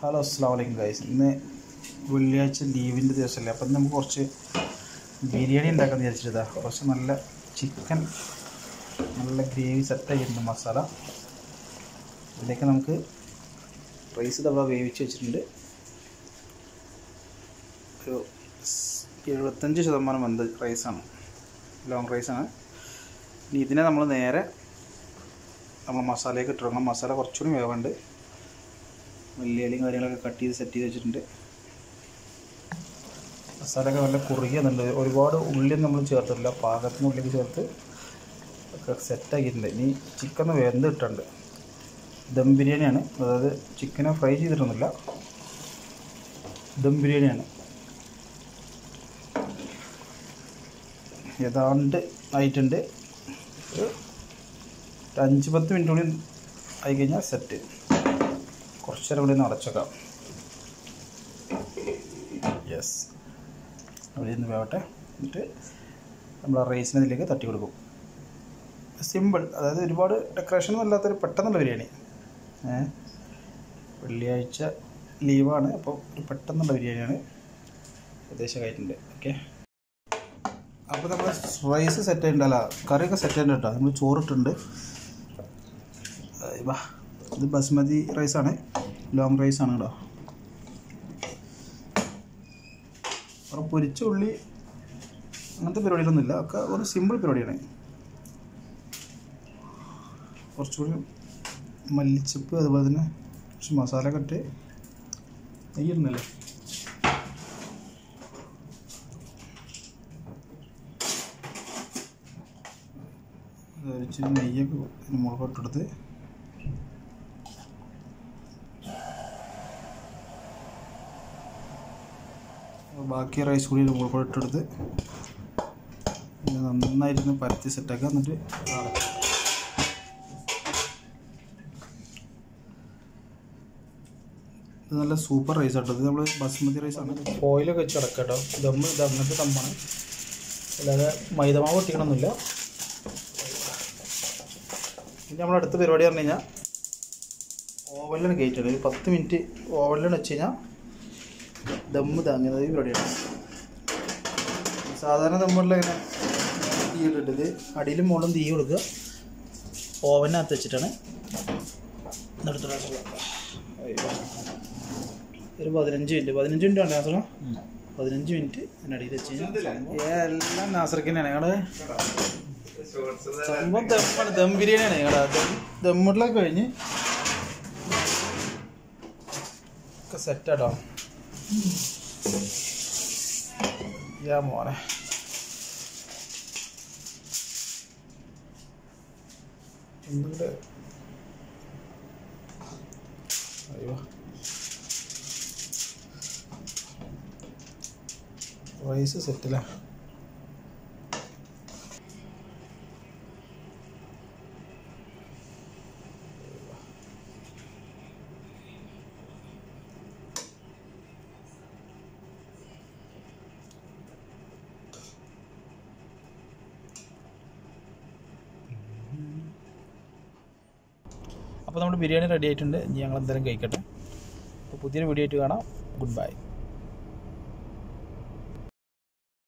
Hello അസ്സാം വലൈക്കും guys ഇന്ന് വെള്ളിയാഴ്ച ലീവിൻ്റെ ദിവസമല്ലേ അപ്പം ഇന്ന് നമുക്ക് കുറച്ച് ബിരിയാണി ഉണ്ടാക്കാൻ വിചാരിച്ചിട്ടാ കുറച്ച് നല്ല ചിക്കൻ നല്ല ഗ്രേവി സെറ്റ് ആക്കിയിട്ടുണ്ട് മസാല ഇതിലേക്ക് നമുക്ക് റൈസ് തവ വേവിച്ച് വെച്ചിട്ടുണ്ട് ഒരു സ് എഴുപത്തഞ്ച് ശതമാനം വെന്ത റൈസാണ് ലോങ് റൈസാണ് ഇനി ഇതിനെ നമ്മൾ നേരെ നമ്മൾ മസാലയൊക്കെ ഇട്ടിടണം മസാല കുറച്ചുകൂടി വേവുണ്ട് മല്ലിയിലയും കാര്യങ്ങളൊക്കെ കട്ട് ചെയ്ത് സെറ്റ് ചെയ്ത് വെച്ചിട്ടുണ്ട് മസാലയൊക്കെ നല്ല കുറുകിയുന്നുണ്ട് ഒരുപാട് ഉള്ളിയൊന്നും നമ്മൾ ചേർത്തിട്ടില്ല പാകത്തിന് ഉള്ളിലേക്ക് ചേർത്ത് ഒക്കെ സെറ്റാക്കിയിട്ടുണ്ട് ഇനി ചിക്കൻ വെന്ത് ഇട്ടുണ്ട് ദം ബിരിയാണിയാണ് അതായത് ചിക്കനെ ഫ്രൈ ചെയ്തിട്ടൊന്നുമില്ല ദം ബിരിയാണിയാണ് ഏതാണ്ട് ആയിട്ടുണ്ട് ഒരു ഒരു അഞ്ച് പത്ത് മിനിറ്റ് കൂടി ആയി കഴിഞ്ഞാൽ സെറ്റ് കുറച്ച് നേരം കൂടി ഒന്ന് അടച്ചേക്കാം യെസ് അവിടെ നിന്ന് വേവട്ടെ എന്നിട്ട് നമ്മൾ ആ റൈസിനെ ഇതിലേക്ക് തട്ടി കൊടുക്കും സിമ്പിൾ അതായത് ഒരുപാട് ഡെക്കറേഷൻ അല്ലാത്തൊരു പെട്ടെന്നുള്ള ബിരിയാണി ഏ വെള്ളിയാഴ്ച ലീവാണ് അപ്പോൾ ഒരു പെട്ടെന്നുള്ള ബിരിയാണിയാണ് ഏകദേശം ആയിട്ടുണ്ട് ഓക്കെ അപ്പോൾ നമ്മൾ റൈസ് സെറ്റ് ആയിട്ടുണ്ടല്ല കറിയൊക്കെ സെറ്റ് ആയിട്ടുണ്ട് കേട്ടോ നമ്മൾ ചോറിട്ടുണ്ട് ഏയ് വാ ഇത് ബസ്മതി റൈസാണ് ലോങ് റൈസാണ് കേട്ടോ അപ്പോൾ പൊരിച്ച ഉള്ളി അങ്ങനത്തെ പരിപാടികളൊന്നുമില്ല ഒക്കെ ഒരു സിമ്പിൾ പരിപാടിയാണ് കുറച്ചുകൂടി മല്ലിച്ചപ്പ് അതുപോലെ തന്നെ കുറച്ച് മസാല ഒക്കെ ഇട്ട് നെയ്യിരുന്നല്ലേ ഇച്ചിരി നെയ്യൊക്കെ ഇതിന് മുളകോട്ടെടുത്ത് ബാക്കി റൈസ് കൂടി ഇതിന് മുളകോട്ടെടുത്ത് ഇത് നന്നായിട്ടൊന്ന് പരത്തി സെറ്റാക്കുക എന്നിട്ട് അടക്കുക. ഇത് നല്ല സൂപ്പർ റൈസ് ആട്ടോ ഇത് നമ്മൾ ബസ്മതി റൈസ് ആണ് ഓയിലൊക്കെ വെച്ച് അടക്കാം കേട്ടോ ദമ്മ് ഇത് അങ്ങനത്തെ ദമ്മാണ് അല്ലാതെ മൈദമാവ് ഒട്ടിക്കണമെന്നില്ല പിന്നെ നമ്മൾ അടുത്ത പരിപാടി പറഞ്ഞു കഴിഞ്ഞാൽ ഓവനിലാണ് കയറ്റണം ഒരു പത്ത് മിനിറ്റ് ഓവനിലാണ് വെച്ച് കഴിഞ്ഞാൽ ദമ്മ് താങ്ങുന്നത് ഈ പരിപാടിയാണ് സാധാരണ ദമ്മുള്ള ഇങ്ങനെ തീ ഇട്ടിട്ട് ഇത് അടിയിലും മുകളിലും തീ കൊടുക്കുക ഓവനകത്ത് വെച്ചിട്ടാണ് നടത്തുന്നത് ഒരു പതിനഞ്ച് മിനിറ്റ് പതിനഞ്ച് മിനിറ്റ് ഉണ്ട് നാസറ പതിനഞ്ച് മിനിറ്റ് അതിനടിയിൽ വെച്ച് കഴിഞ്ഞാൽ എല്ലാം നാസർക്ക് തന്നെയാണ് ഞങ്ങൾ സംഭവം ദമ്മാണ് ദം ബിരിയാണിയാണ് ഞങ്ങളുടെ ദം ദമ്മിടലൊക്കെ കഴിഞ്ഞ് ഒക്കെ സെറ്റാട്ടോ യാ മോനെ എന്തുകൊണ്ട് അയ്യോ റൈസ് സെറ്റില്ല അപ്പോൾ നമ്മുടെ ബിരിയാണി റെഡി ആയിട്ടുണ്ട് ഇനി ഞങ്ങൾ എന്തായാലും കഴിക്കട്ടെ അപ്പോൾ പുതിയൊരു വീഡിയോ ആയിട്ട് കാണാം ഗുഡ് ബൈ